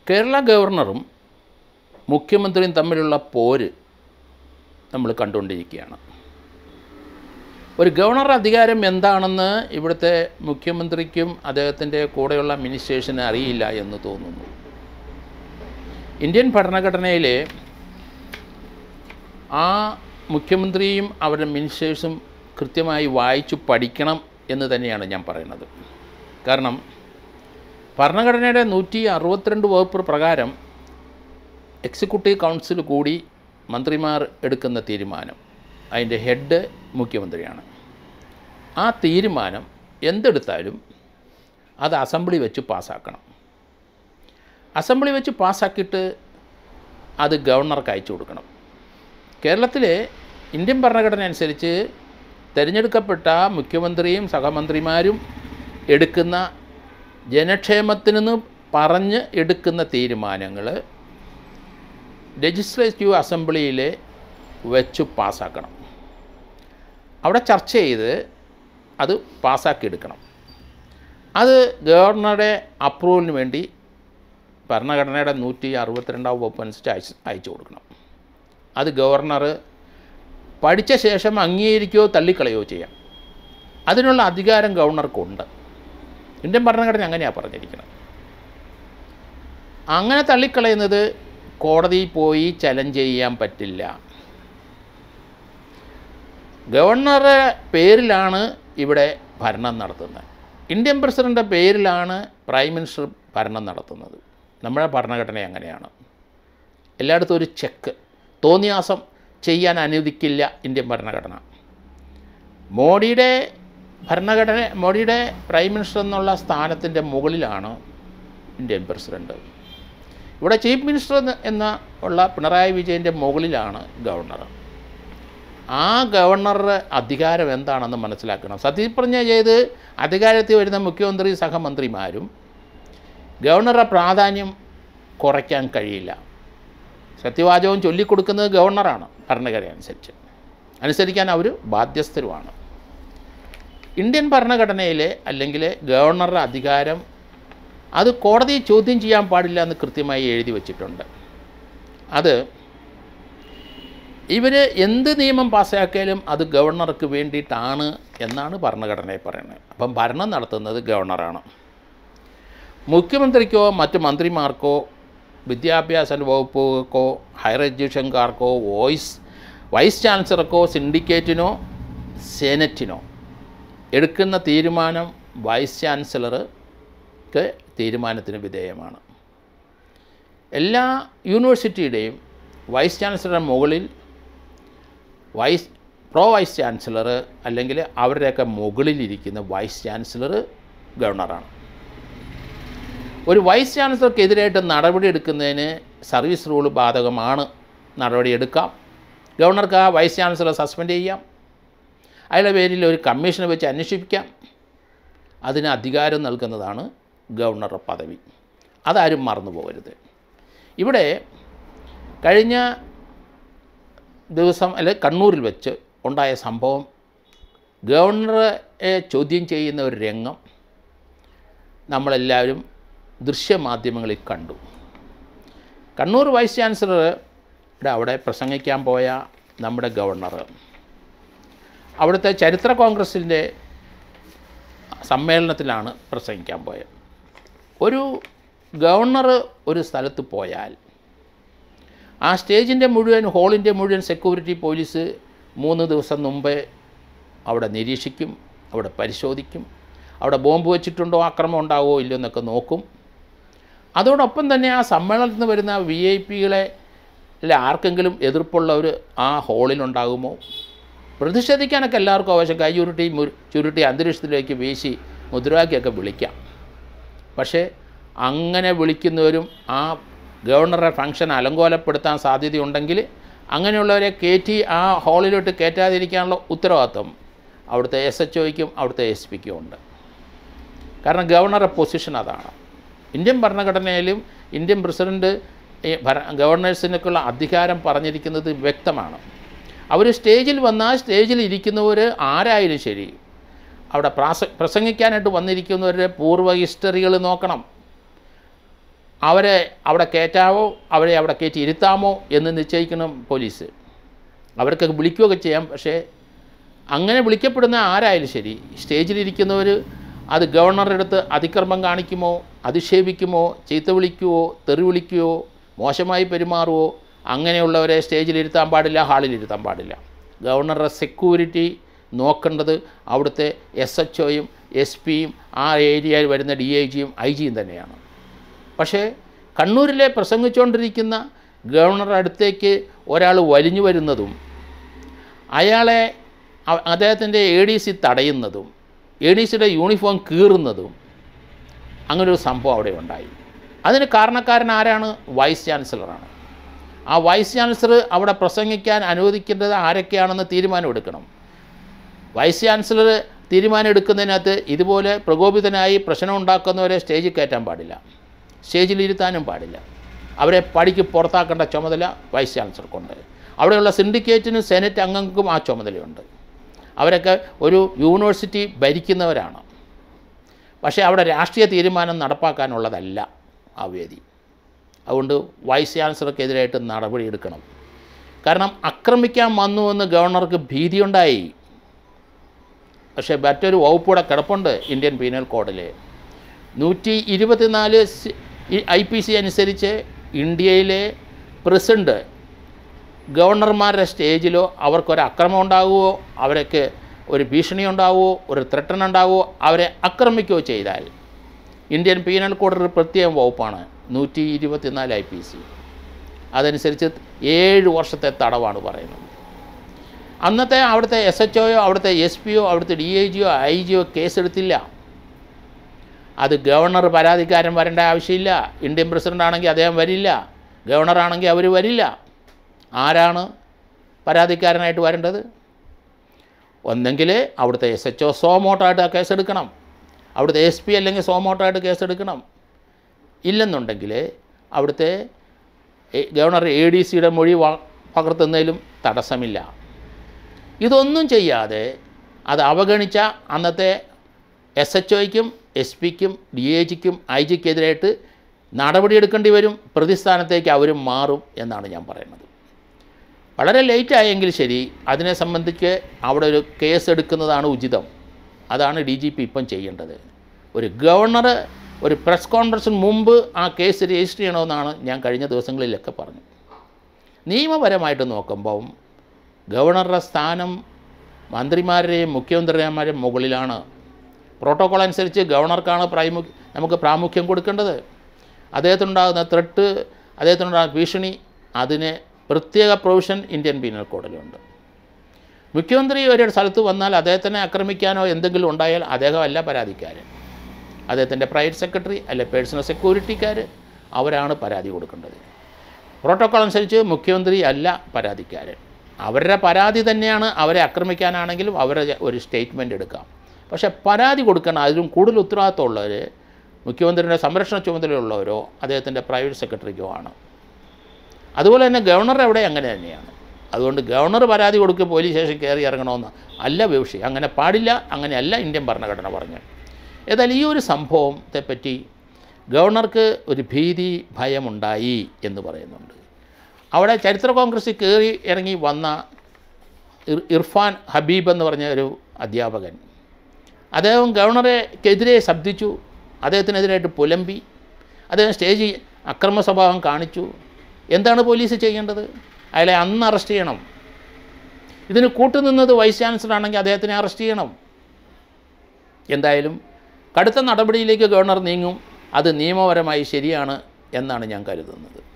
കേരള ഗവർണറും മുഖ്യമന്ത്രിയും തമ്മിലുള്ള പോര് നമ്മൾ കണ്ടുകൊണ്ടിരിക്കുകയാണ് ഒരു ഗവർണർ അധികാരം എന്താണെന്ന് ഇവിടുത്തെ മുഖ്യമന്ത്രിക്കും അദ്ദേഹത്തിൻ്റെ കൂടെയുള്ള മിനിസ്റ്റേഴ്സിന് അറിയില്ല എന്ന് തോന്നുന്നു ഇന്ത്യൻ ഭരണഘടനയിലെ ആ മുഖ്യമന്ത്രിയും അവരുടെ മിനിസ്റ്റേഴ്സും കൃത്യമായി വായിച്ചു പഠിക്കണം എന്ന് തന്നെയാണ് ഞാൻ പറയുന്നത് കാരണം ഭരണഘടനയുടെ നൂറ്റി അറുപത്തിരണ്ട് വകുപ്പ് പ്രകാരം എക്സിക്യൂട്ടീവ് കൗൺസിൽ കൂടി മന്ത്രിമാർ എടുക്കുന്ന തീരുമാനം അതിൻ്റെ ഹെഡ് മുഖ്യമന്ത്രിയാണ് ആ തീരുമാനം എന്തെടുത്താലും അത് അസംബ്ലി വെച്ച് പാസ്സാക്കണം അസംബ്ലി വെച്ച് പാസ്സാക്കിയിട്ട് അത് ഗവർണർക്ക് അയച്ചു കൊടുക്കണം കേരളത്തിലെ ഇന്ത്യൻ ഭരണഘടന അനുസരിച്ച് തിരഞ്ഞെടുക്കപ്പെട്ട മുഖ്യമന്ത്രിയും സഹമന്ത്രിമാരും എടുക്കുന്ന ജനക്ഷേമത്തിനെന്ന് പറഞ്ഞ് എടുക്കുന്ന തീരുമാനങ്ങൾ ലെജിസ്ലേറ്റീവ് അസംബ്ലിയിൽ വെച്ച് പാസ്സാക്കണം അവിടെ ചർച്ച ചെയ്ത് അത് പാസ്സാക്കി എടുക്കണം അത് ഗവർണറുടെ അപ്രൂവലിന് വേണ്ടി ഭരണഘടനയുടെ നൂറ്റി അറുപത്തിരണ്ടാം വകുപ്പ് അനുസരിച്ച് അയച്ച് അയച്ചു കൊടുക്കണം അത് ഗവർണർ പഠിച്ച ശേഷം അംഗീകരിക്കുകയോ തള്ളിക്കളയോ ചെയ്യാം അതിനുള്ള അധികാരം ഗവർണർക്കുണ്ട് ഇന്ത്യൻ ഭരണഘടന അങ്ങനെയാണ് പറഞ്ഞിരിക്കുന്നത് അങ്ങനെ തള്ളിക്കളയുന്നത് കോടതിയിൽ പോയി ചലഞ്ച് ചെയ്യാൻ പറ്റില്ല ഗവർണറുടെ പേരിലാണ് ഇവിടെ ഭരണം നടത്തുന്നത് ഇന്ത്യൻ പ്രസിഡൻ്റെ പേരിലാണ് പ്രൈം മിനിസ്റ്റർ ഭരണം നടത്തുന്നത് നമ്മുടെ ഭരണഘടന അങ്ങനെയാണ് എല്ലായിടത്തും ഒരു ചെക്ക് തോന്നിയാസം ചെയ്യാൻ അനുവദിക്കില്ല ഇന്ത്യൻ ഭരണഘടന മോഡിയുടെ ഭരണഘടന മോഡിയുടെ പ്രൈം മിനിസ്റ്റർ എന്നുള്ള സ്ഥാനത്തിൻ്റെ മുകളിലാണ് ഇന്ത്യൻ പ്രസിഡൻറ്റ് ഇവിടെ ചീഫ് മിനിസ്റ്റർ എന്ന് എന്ന ഉള്ള പിണറായി വിജയൻ്റെ മുകളിലാണ് ഗവർണർ ആ ഗവർണറുടെ അധികാരം എന്താണെന്ന് മനസ്സിലാക്കണം സത്യപ്രതിജ്ഞ ചെയ്ത് അധികാരത്തിൽ വരുന്ന മുഖ്യമന്ത്രി സഹമന്ത്രിമാരും ഗവർണറുടെ പ്രാധാന്യം കുറയ്ക്കാൻ കഴിയില്ല സത്യവാചകം ചൊല്ലിക്കൊടുക്കുന്നത് ഗവർണറാണ് ഭരണഘടന അനുസരിച്ച് അനുസരിക്കാൻ അവർ ബാധ്യസ്ഥരുമാണ് ഇന്ത്യൻ ഭരണഘടനയിലെ അല്ലെങ്കിൽ ഗവർണറുടെ അധികാരം അത് കോടതി ചോദ്യം ചെയ്യാൻ പാടില്ല എന്ന് കൃത്യമായി എഴുതി വച്ചിട്ടുണ്ട് അത് ഇവർ എന്ത് നിയമം പാസ്സാക്കിയാലും അത് ഗവർണർക്ക് വേണ്ടിയിട്ടാണ് എന്നാണ് ഭരണഘടനയിൽ പറയുന്നത് അപ്പം ഭരണം നടത്തുന്നത് ഗവർണറാണ് മുഖ്യമന്ത്രിക്കോ മറ്റ് മന്ത്രിമാർക്കോ വിദ്യാഭ്യാസ വകുപ്പുകൾക്കോ ഹയർ എഡ്യൂക്കേഷൻകാർക്കോ വോയിസ് വൈസ് ചാൻസലർക്കോ സിൻഡിക്കേറ്റിനോ സെനറ്റിനോ എടുക്കുന്ന തീരുമാനം വൈസ് ചാൻസലർക്ക് തീരുമാനത്തിന് വിധേയമാണ് എല്ലാ യൂണിവേഴ്സിറ്റിയുടെയും വൈസ് ചാൻസലറുടെ മുകളിൽ വൈസ് പ്രോ വൈസ് ചാൻസലർ അല്ലെങ്കിൽ അവരുടെയൊക്കെ മുകളിലിരിക്കുന്ന വൈസ് ചാൻസലർ ഗവർണറാണ് ഒരു വൈസ് ചാൻസലർക്കെതിരായിട്ട് നടപടി എടുക്കുന്നതിന് സർവീസ് റൂൾ ബാധകമാണ് നടപടി എടുക്കാം ഗവർണർക്ക് ആ വൈസ് ചാൻസലർ സസ്പെൻഡ് ചെയ്യാം അയാളുടെ പേരിൽ ഒരു കമ്മീഷനെ വെച്ച് അന്വേഷിപ്പിക്കാം അതിന് അധികാരം നൽകുന്നതാണ് ഗവർണറുടെ പദവി അതാരും മറന്നു പോകരുത് ഇവിടെ കഴിഞ്ഞ ദിവസം അല്ലെ കണ്ണൂരിൽ വെച്ച് ഉണ്ടായ സംഭവം ഗവർണറെ ചോദ്യം ചെയ്യുന്ന ഒരു രംഗം നമ്മളെല്ലാവരും ദൃശ്യമാധ്യമങ്ങളിൽ കണ്ടു കണ്ണൂർ വൈസ് ചാൻസലറുടെ അവിടെ പ്രസംഗിക്കാൻ പോയ നമ്മുടെ ഗവർണർ അവിടുത്തെ ചരിത്ര കോൺഗ്രസിൻ്റെ സമ്മേളനത്തിലാണ് പ്രസംഗിക്കാൻ പോയത് ഒരു ഗവർണർ ഒരു സ്ഥലത്ത് പോയാൽ ആ സ്റ്റേജിൻ്റെ മുഴുവൻ ഹോളിൻ്റെ മുഴുവൻ സെക്യൂരിറ്റി പോലീസ് മൂന്ന് ദിവസം മുമ്പേ അവിടെ നിരീക്ഷിക്കും അവിടെ പരിശോധിക്കും അവിടെ ബോംബ് വെച്ചിട്ടുണ്ടോ ആക്രമണം ഉണ്ടാവുമോ ഇല്ലയോ എന്നൊക്കെ നോക്കും അതോടൊപ്പം തന്നെ ആ സമ്മേളനത്തിൽ നിന്ന് വരുന്ന വി ഐ പികളെ അല്ല ആർക്കെങ്കിലും എതിർപ്പുള്ളവർ ആ ഹോളിലുണ്ടാകുമോ പ്രതിഷേധിക്കാനൊക്കെ എല്ലാവർക്കും ആവശ്യം കൈ ചുരുട്ടി മു ചുരുട്ടി അന്തരീക്ഷത്തിലേക്ക് വീശി മുദ്രാവാക്യമൊക്കെ വിളിക്കാം പക്ഷേ അങ്ങനെ വിളിക്കുന്നവരും ആ ഗവർണറുടെ ഫംഗ്ഷൻ അലങ്കോലപ്പെടുത്താൻ സാധ്യതയുണ്ടെങ്കിൽ അങ്ങനെയുള്ളവരെ കയറ്റി ആ ഹാളിലോട്ട് കയറ്റാതിരിക്കാനുള്ള ഉത്തരവാദിത്വം അവിടുത്തെ എസ് എച്ച് ഒയ്ക്കും അവിടുത്തെ എസ് പിക്കും ഉണ്ട് കാരണം ഗവർണറുടെ പൊസിഷൻ അതാണ് ഇന്ത്യൻ ഭരണഘടനയിലും ഇന്ത്യൻ പ്രസിഡൻറ്റ് ഈ ഭര ഗവർണേഴ്സിനൊക്കെയുള്ള അധികാരം പറഞ്ഞിരിക്കുന്നത് വ്യക്തമാണ് അവർ സ്റ്റേജിൽ വന്നാൽ സ്റ്റേജിൽ ഇരിക്കുന്നവർ ആരായാലും ശരി അവിടെ പ്രാസ പ്രസംഗിക്കാനായിട്ട് വന്നിരിക്കുന്നവരുടെ പൂർവ്വ ഹിസ്റ്ററികൾ നോക്കണം അവരെ അവിടെ കയറ്റാമോ അവരെ അവിടെ കയറ്റി ഇരുത്താമോ എന്ന് നിശ്ചയിക്കണം പോലീസ് അവർക്കൊക്കെ വിളിക്കുകയൊക്കെ ചെയ്യാം പക്ഷേ അങ്ങനെ വിളിക്കപ്പെടുന്ന ആരായാലും ശരി സ്റ്റേജിലിരിക്കുന്നവർ അത് ഗവർണറുടെ അടുത്ത് അതിക്രമം കാണിക്കുമോ അധിക്ഷേപിക്കുമോ ചീത്ത വിളിക്കുവോ തെറി വിളിക്കുകയോ മോശമായി പെരുമാറുവോ അങ്ങനെയുള്ളവരെ സ്റ്റേജിലിരുത്താൻ പാടില്ല ഹാളിലിരുത്താൻ പാടില്ല ഗവർണറുടെ സെക്യൂരിറ്റി നോക്കേണ്ടത് അവിടുത്തെ എസ് എച്ച് ഒയും എസ് പിയും ആ ഏരിയയിൽ വരുന്ന ഡി ഐ ജിയും ഐ ജിയും തന്നെയാണ് പക്ഷേ കണ്ണൂരിലെ പ്രസംഗിച്ചുകൊണ്ടിരിക്കുന്ന ഗവർണറുടെ അടുത്തേക്ക് ഒരാൾ വലിഞ്ഞു വരുന്നതും അയാളെ അ- അദ്ദേഹത്തിൻ്റെ എ ഡി സി തടയുന്നതും എ ഡി സിയുടെ യൂണിഫോം കീറുന്നതും അങ്ങനൊരു സംഭവം അവിടെ ഉണ്ടായി അതിന് കാരണക്കാരൻ ആരാണ് വൈസ് ചാൻസലറാണ് ആ വൈസ് ചാൻസലർ അവിടെ പ്രസംഗിക്കാൻ അനുവദിക്കേണ്ടത് ആരൊക്കെയാണെന്ന് തീരുമാനമെടുക്കണം വൈസ് ചാൻസലർ തീരുമാനം എടുക്കുന്നതിനകത്ത് ഇതുപോലെ പ്രകോപിതനായി പ്രശ്നം ഉണ്ടാക്കുന്നവരെ സ്റ്റേജിൽ കയറ്റാൻ പാടില്ല സ്റ്റേജിലിരുത്താനും പാടില്ല അവരെ പടിക്ക് പുറത്താക്കേണ്ട ചുമതല വൈസ് ചാൻസലർക്കുണ്ട് അവിടെയുള്ള സിൻഡിക്കേറ്റിനും സെനറ്റ് അംഗങ്ങൾക്കും ആ ചുമതലയുണ്ട് അവരൊക്കെ ഒരു യൂണിവേഴ്സിറ്റി ഭരിക്കുന്നവരാണ് പക്ഷേ അവിടെ രാഷ്ട്രീയ തീരുമാനം നടപ്പാക്കാനുള്ളതല്ല ആ വേദി അതുകൊണ്ട് വൈസ് ചാൻസലർക്കെതിരായിട്ട് നടപടിയെടുക്കണം കാരണം ആക്രമിക്കാൻ വന്നുവെന്ന് ഗവർണർക്ക് ഭീതിയുണ്ടായി പക്ഷേ മറ്റൊരു വകുപ്പൂടെ കിടപ്പുണ്ട് ഇന്ത്യൻ പീനൽ കോഡിൽ നൂറ്റി ഇരുപത്തിനാല് ഐ പി സി അനുസരിച്ച് ഇന്ത്യയിലെ പ്രസിഡന്റ് ഗവർണർമാരുടെ സ്റ്റേജിലോ അവർക്കൊരു അക്രമം ഉണ്ടാവുമോ അവർക്ക് ഒരു ഭീഷണി ഉണ്ടാവുമോ ഒരു ത്രട്ടൺ ഉണ്ടാവുമോ അവരെ ആക്രമിക്കുകയോ ചെയ്താൽ ഇന്ത്യൻ പീനൽ കോഡ് ഒരു പ്രത്യേക വകുപ്പാണ് നൂറ്റി ഇരുപത്തിനാല് ഐ പി സി അതനുസരിച്ച് ഏഴ് വർഷത്തെ തടവാണ് പറയുന്നത് അന്നത്തെ അവിടുത്തെ എസ് എച്ച് ഒയോ അവിടുത്തെ എസ് പിയോ അവിടുത്തെ ഡി ഐ ജിയോ ഐ ജിയോ കേസെടുത്തില്ല അത് ഗവർണർ പരാതിക്കാരൻ വരേണ്ട ആവശ്യമില്ല ഇന്ത്യൻ പ്രസിഡന്റ് ആണെങ്കിൽ അദ്ദേഹം വരില്ല ഗവർണർ ആണെങ്കിൽ അവർ വരില്ല ആരാണ് പരാതിക്കാരനായിട്ട് വരേണ്ടത് ഒന്നെങ്കിൽ അവിടുത്തെ എസ് എച്ച് ഒ സോമോട്ടായിട്ട് ആ കേസെടുക്കണം അവിടുത്തെ എസ് പി അല്ലെങ്കിൽ സോമോട്ടായിട്ട് കേസെടുക്കണം ഇല്ലെന്നുണ്ടെങ്കിൽ അവിടുത്തെ എ- ഗവർണർ എ ഡി സിയുടെ മൊഴി വ- പകർത്തുന്നതിലും തടസ്സമില്ല ഇതൊന്നും ചെയ്യാതെ അത് അവഗണിച്ച അന്നത്തെ എസ് എച്ച് ഒയ്ക്കും എസ് പിക്കും ഡി എ ജിക്കും ഐ ജിക്കെതിരായിട്ട് നടപടിയെടുക്കേണ്ടി വരും പ്രതിസ്ഥാനത്തേക്ക് അവരും മാറും എന്നാണ് ഞാൻ പറയുന്നത് വളരെ ലേറ്റ് ആയെങ്കിൽ ശരി അതിനെ സംബന്ധിച്ച് അവിടെ ഒരു കേസ് എടുക്കുന്നതാണ് ഉചിതം അതാണ് ഡി ജി പി ഇപ്പം ചെയ്യേണ്ടത് ഒരു ഗവർണർ ഒരു പ്രസ് കോൺഫറൻസിന് മുമ്പ് ആ കേസ് രജിസ്റ്റർ ചെയ്യണമെന്നാണ് ഞാൻ കഴിഞ്ഞ ദിവസങ്ങളിലൊക്കെ പറഞ്ഞത് നിയമപരമായിട്ട് നോക്കുമ്പം ഗവർണറുടെ സ്ഥാനം മന്ത്രിമാരുടെയും മുഖ്യമന്ത്രിമാരുടെയും മുകളിലാണ് പ്രോട്ടോകോൾ അനുസരിച്ച് ഗവർണർക്കാണ് പ്രാമു നമുക്ക് പ്രാമുഖ്യം കൊടുക്കേണ്ടത് അദ്ദേഹത്തിനുണ്ടാകുന്ന ത്രെട്ട് അദ്ദേഹത്തിനുണ്ടാകുന്ന ഭീഷണി അതിന് പ്രത്യേക പ്രൊവിഷൻ ഇന്ത്യൻ പീനൽ കോഡിലുണ്ട് മുഖ്യമന്ത്രി ഒരു സ്ഥലത്ത് വന്നാൽ അദ്ദേഹത്തിനെ ആക്രമിക്കാനോ എന്തെങ്കിലും ഉണ്ടായാൽ അദ്ദേഹമല്ല പരാതിക്കാരൻ അദ്ദേഹത്തിൻ്റെ പ്രൈവറ്റ് സെക്രട്ടറി അല്ലെ പേഴ്സണൽ സെക്യൂരിറ്റിക്കാർ അവരാണ് പരാതി കൊടുക്കേണ്ടത് പ്രോട്ടോക്കോൾ അനുസരിച്ച് മുഖ്യമന്ത്രി അല്ല പരാതിക്കാരൻ അവരുടെ പരാതി തന്നെയാണ് അവരെ ആക്രമിക്കാനാണെങ്കിലും അവരുടെ ഒരു സ്റ്റേറ്റ്മെൻറ്റ് എടുക്കാം പക്ഷേ പരാതി കൊടുക്കണം അതിലും കൂടുതൽ ഉത്തരവാദിത്തമുള്ളവർ മുഖ്യമന്ത്രിയുടെ സംരക്ഷണ ചുമതലയുള്ളവരോ അദ്ദേഹത്തിൻ്റെ പ്രൈവറ്റ് സെക്രട്ടറിക്കോ ആണ് അതുപോലെ തന്നെ ഗവർണർ എവിടെ അങ്ങനെ തന്നെയാണ് അതുകൊണ്ട് ഗവർണർ പരാതി കൊടുക്കുക പോലീസ് സ്റ്റേഷൻ കയറി ഇറങ്ങണമെന്ന് അല്ല വിഷയം അങ്ങനെ പാടില്ല അങ്ങനെയല്ല ഇന്ത്യൻ ഭരണഘടന പറഞ്ഞു ഏതായാലും ഈ ഒരു സംഭവത്തെപ്പറ്റി ഗവർണർക്ക് ഒരു ഭീതി ഭയമുണ്ടായി എന്ന് പറയുന്നുണ്ട് അവിടെ ചരിത്ര കോൺഗ്രസ്സിൽ കയറി ഇറങ്ങി വന്ന ഇർ- ഇർഫാൻ ഹബീബ് എന്ന് പറഞ്ഞ ഒരു അധ്യാപകൻ അദ്ദേഹം ഗവർണറെക്കെതിരെ ശബ്ദിച്ചു അദ്ദേഹത്തിനെതിരായിട്ട് പുലമ്പി അദ്ദേഹം സ്റ്റേജിൽ അക്രമ സ്വഭാവം കാണിച്ചു എന്താണ് പോലീസ് ചെയ്യേണ്ടത് അയാളെ അന്ന് അറസ്റ്റ് ചെയ്യണം ഇതിന് കൂട്ടുനിന്നത് വൈസ് ചാൻസലർ ആണെങ്കിൽ അദ്ദേഹത്തിനെ അറസ്റ്റ് ചെയ്യണം എന്തായാലും കടുത്ത നടപടിയിലേക്ക് ഗവർണർ നീങ്ങും അത് നിയമപരമായി ശരിയാണ് എന്നാണ് ഞാൻ കരുതുന്നത്